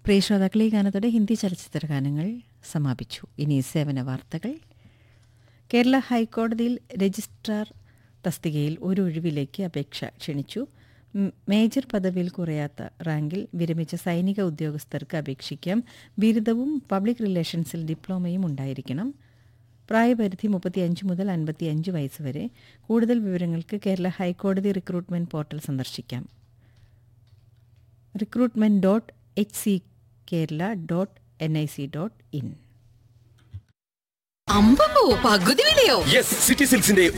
പ്രിയ ശ്രോതാക്കളെ ഈ ഗാനത്തോടെ ഹിന്ദി ചലച്ചിത്ര ഗാനങ്ങൾ സമാപിച്ചു ഇനി സേവന വാർത്തകൾ കേരള ഹൈക്കോടതിയിൽ രജിസ്ട്രാർ തസ്തികയിൽ ഒരു ഒഴിവിലേക്ക് അപേക്ഷ ക്ഷണിച്ചു ഉം, മേജർ പദവിയിൽ കുറയാത്ത റാങ്കിൽ വിരമിച്ച സൈനിക ഉദ്യോഗസ്ഥർക്ക് അപേക്ഷിക്കാം ബിരുദവും പബ്ലിക് റിലേഷൻസിൽ ഡിപ്ലോമയും ഉണ്ടായിരിക്കണം പ്രായപരിധി മുപ്പത്തിയഞ്ച് മുതൽ അൻപത്തിയഞ്ച് വയസ്സ് വരെ കൂടുതൽ വിവരങ്ങൾക്ക് കേരള ഹൈക്കോടതി റിക്രൂട്ട്മെന്റ് പോർട്ടൽ സന്ദർശിക്കാം recruitment dot H C Kerala dot N I C dot in അമ്പോ പകുതി വിലയോ യെസ് സിറ്റി സിൽക്സിന്റെ